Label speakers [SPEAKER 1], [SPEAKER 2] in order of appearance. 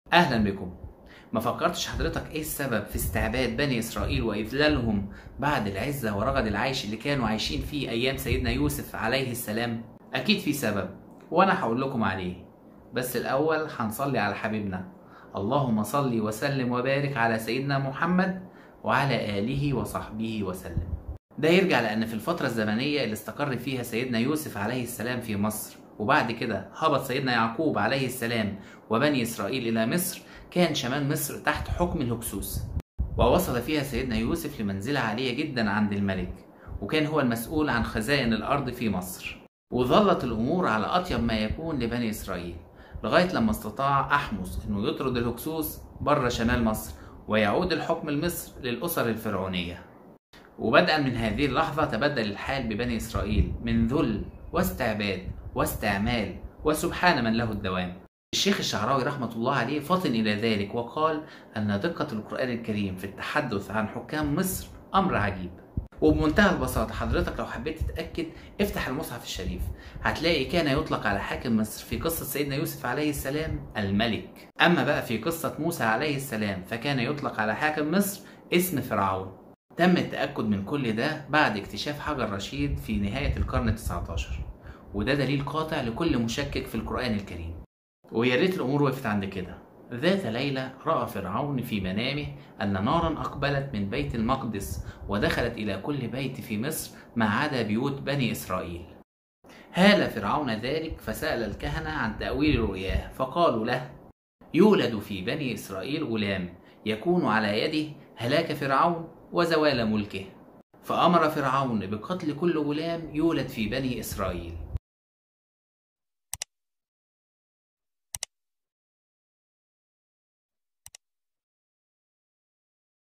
[SPEAKER 1] أهلا بكم ما فكرتش حضرتك ايه السبب في استعباد بني اسرائيل واذلالهم بعد العزة ورغد العيش اللي كانوا عايشين فيه ايام سيدنا يوسف عليه السلام اكيد في سبب وانا هقول لكم عليه بس الاول هنصلي على حبيبنا اللهم صل وسلم وبارك على سيدنا محمد وعلى اله وصحبه وسلم ده يرجع لان في الفترة الزمنية اللي استقر فيها سيدنا يوسف عليه السلام في مصر وبعد كده هبط سيدنا يعقوب عليه السلام وبني إسرائيل إلى مصر كان شمال مصر تحت حكم الهكسوس ووصل فيها سيدنا يوسف لمنزلة عالية جدا عند الملك وكان هو المسؤول عن خزائن الأرض في مصر وظلت الأمور على أطيب ما يكون لبني إسرائيل لغاية لما استطاع أحمس أنه يطرد الهكسوس بره شمال مصر ويعود الحكم لمصر للأسر الفرعونية وبدءا من هذه اللحظة تبدل الحال ببني إسرائيل من ذل واستعباد واستعمال وسبحان من له الدوام الشيخ الشعراوي رحمة الله عليه فطن إلى ذلك وقال أن دقة القرآن الكريم في التحدث عن حكام مصر أمر عجيب وبمنتهى البساطة حضرتك لو حبيت تتأكد افتح المصحف الشريف هتلاقي كان يطلق على حاكم مصر في قصة سيدنا يوسف عليه السلام الملك أما بقى في قصة موسى عليه السلام فكان يطلق على حاكم مصر اسم فرعون تم التأكد من كل ده بعد اكتشاف حجر رشيد في نهاية القرن ال19 وده دليل قاطع لكل مشكك في القرآن الكريم ويا ريت الأمور وقفت عند كده ذات ليلة رأى فرعون في منامه أن نارا أقبلت من بيت المقدس ودخلت إلى كل بيت في مصر ما عدا بيوت بني إسرائيل هال فرعون ذلك فسأل الكهنة عن تأويل رؤياه فقالوا له يولد في بني إسرائيل غلام يكون على يده هلاك فرعون وزوال ملكه فأمر فرعون بقتل كل غلام يولد في بني إسرائيل